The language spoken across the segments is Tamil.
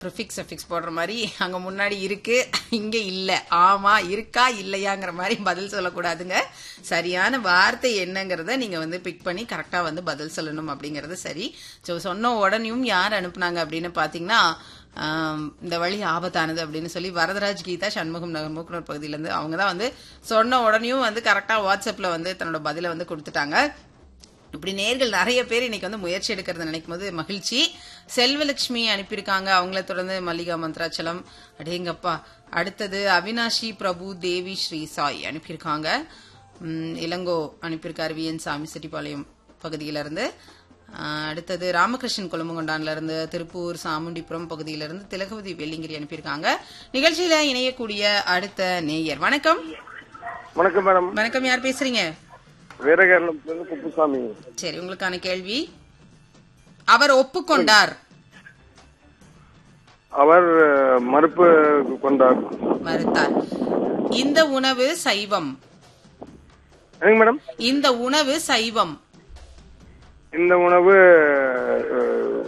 ப்ரிஃபிக்ஸ் அஃபிக்ஸ் போடுற மாதிரி அங்க முன்னாடி இருக்கு இங்க இல்ல ஆமா இருக்கா இல்லையாங்கிற மாதிரி பதில் சொல்லக்கூடாதுங்க சரியான வார்த்தை என்னங்கிறத நீங்க வந்து பிக் பண்ணி கரெக்டா வந்து பதில் சொல்லணும் அப்படிங்கறது சரி ஸோ சொன்ன உடனேயும் யார் அனுப்புனாங்க அப்படின்னு பாத்தீங்கன்னா ஆம், இந்த வழி ஆபத்தானது அப்படின்னு சொல்லி வரதராஜ் கீதா சண்முகம் நகர் மூக்குனூர் பகுதியிலேருந்து அவங்க தான் வந்து சொன்ன உடனேயும் வந்து கரெக்டா வாட்ஸ்அப்ல வந்து தன்னோட பதிலை வந்து கொடுத்துட்டாங்க இப்படி நேர்கள் நிறைய பேர் இன்னைக்கு வந்து முயற்சி எடுக்கிறது நினைக்கும் போது மகிழ்ச்சி செல்வலட்சுமி அனுப்பியிருக்காங்க அவங்கள தொடர்ந்து மல்லிகா மந்த்ராச்சலம் அடேங்கப்பா அடுத்தது அவினாஷி பிரபு தேவி ஸ்ரீ சாய் அனுப்பியிருக்காங்க உம், இளங்கோ அனுப்பியிருக்காரு வி என் சாமி செட்டிப்பாளையம் பகுதியிலிருந்து ஆஹ், அடுத்தது ராமகிருஷ்ணன் கொழும்புகொண்டான்ல இருந்து திருப்பூர் சாமுண்டிபுரம் பகுதியிலிருந்து திலகவதி வெள்ளிங்கிரி அனுப்பியிருக்காங்க நிகழ்ச்சியில இணையக்கூடிய அடுத்த நேயர் வணக்கம் வணக்கம் மேடம் வணக்கம் யார் பேசுறீங்க வீரகேரளம் குப்புசாமி சரி உங்களுக்கான கேள்வி அவர் ஒப்புக்கொண்டார் அவர் அஹ், மறுப்பு கொண்டார் மறுத்தார் இந்த உணவு சைவம் என்னங்க மேடம் இந்த உணவு சைவம் இந்த உணவு அஹ்,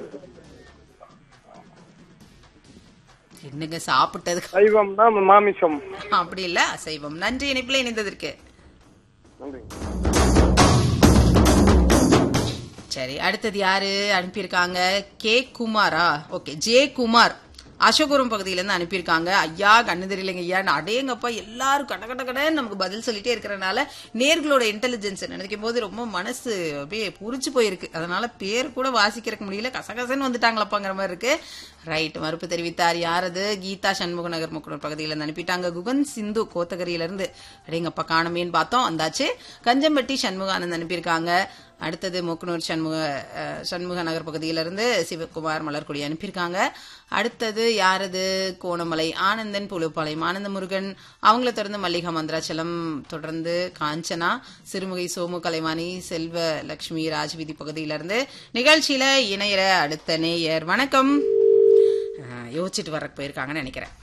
என்னங்க சாப்பிட்டதுக்கு சைவம்னா மாமிசம் அப்படி இல்ல அசைவம் நன்றி இணைப்புல இணைந்ததற்கு நன்றி சரி அடுத்தது யாரு அனுப்பியிருக்காங்க K Kumara okay J Kumar Asokapuram பகுதியில இருந்து அனுப்பியிருக்காங்க ஐயா கண்ணு தெரியலைங்க ஐயா அடேங்கப்பா எல்லாரும் கட கட கடன்னு நமக்கு பதில் சொல்லிட்டே இருக்கிறனால நேர்களோட இன்டெலிஜென்ஸ் நினைக்கும் போது ரொம்ப மனசு அப்படியே புரிச்சு போயிருக்கு அதனால பேர் கூட வாசிக்கிறதுக்கு முடியல கசகசன்னு வந்துட்டாங்களப்பாங்கிற மாதிரி இருக்கு ரைட் மறுப்பு தெரிவித்தார் யாரது கீதா சண்முக நகர் முக்குனர் பகுதியில இருந்து அனுப்பிட்டாங்க குகன் சிந்து கோத்தகிரியில இருந்து அடேங்கப்பா காணமேன்னு பார்த்தோம் வந்தாச்சு கஞ்சம்பட்டி சண்முகானந்த் அனுப்பியிருக்காங்க அடுத்தது மூக்கனூர் சண்முக அஹ், சண்முக நகர் பகுதியிலிருந்து சிவகுமார் மலர்கொடி அனுப்பியிருக்காங்க அடுத்தது யாரது கோணமலை ஆனந்தன் புலுப்பாளையம் ஆனந்த முருகன் அவங்கள தொடர்ந்து மல்லிகா மந்திராச்சலம் தொடர்ந்து காஞ்சனா சிறுமுகை சோமு கலைவாணி செல்வ லட்சுமி ராஜ்வீதி பகுதியிலிருந்து நிகழ்ச்சியில இணையற அடுத்த நேயர் வணக்கம் அஹ், யோசிச்சுட்டு வர போயிருக்காங்கன்னு நினைக்கிறேன்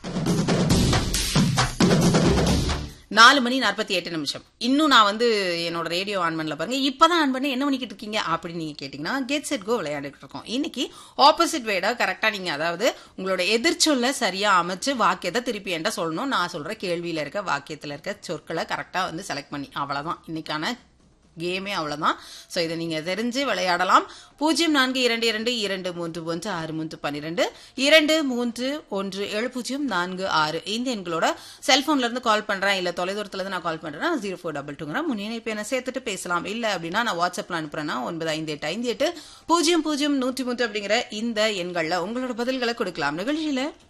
நாலு மணி நாற்பத்தி எட்டு நிமிஷம் இன்னும் நான் வந்து என்னோட ரேடியோ ஆன் பண்ணல பாருங்க இப்பதான் ஆன் பண்ணி என்ன பண்ணிக்கிட்டு இருக்கீங்க அப்படின்னு நீங்க கேட்டீங்கன்னா கெட் செட் கோ விளையாடிட்டு இருக்கோம் இன்னைக்கு ஆப்போசிட் வேடா கரெக்டா நீங்க அதாவது உங்களோட எதிர்ச்சொல்ல சரியா அமைச்சு வாக்கியத்தை திருப்பி என்கிட்ட சொல்லணும் நான் சொல்ற கேள்வியில இருக்க வாக்கியத்துல இருக்க சொற்களை கரெக்டா வந்து செலக்ட் பண்ணி அவ்வளவுதான் இன்னைக்கான கேமே அவ்வளவுதான் சோ இதை நீங்க தெரிஞ்சு விளையாடலாம் பூஜ்ஜியம் நான்கு இரண்டு இரண்டு இரண்டு மூன்று ஒன்று ஆறு மூன்று பன்னிரெண்டு இரண்டு மூன்று ஒன்று ஏழு பூஜ்ஜியம் நான்கு ஆறு இந்த எண்களோட செல்போன்ல இருந்து கால் பண்றேன் இல்ல தொலைதூரத்துல இருந்து நான் கால் பண்றேன்னா ஜீரோ ஃபோர் டபுள் டூங்கிற முன்னிணைப்பு என்ன சேர்த்துட்டு பேசலாம் இல்ல அப்படின்னா நான் வாட்ஸ்அப்ல அனுப்புறேன்னா ஒன்பது ஐந்து எட்டு ஐந்து எட்டு பூஜ்ஜியம் பூஜ்ஜியம் நூற்றி மூன்று அப்படிங்கிற இந்த எண்கள்ல உங்களோட பதில்களை கொடுக்கலாம் நிகழ்ச்சியில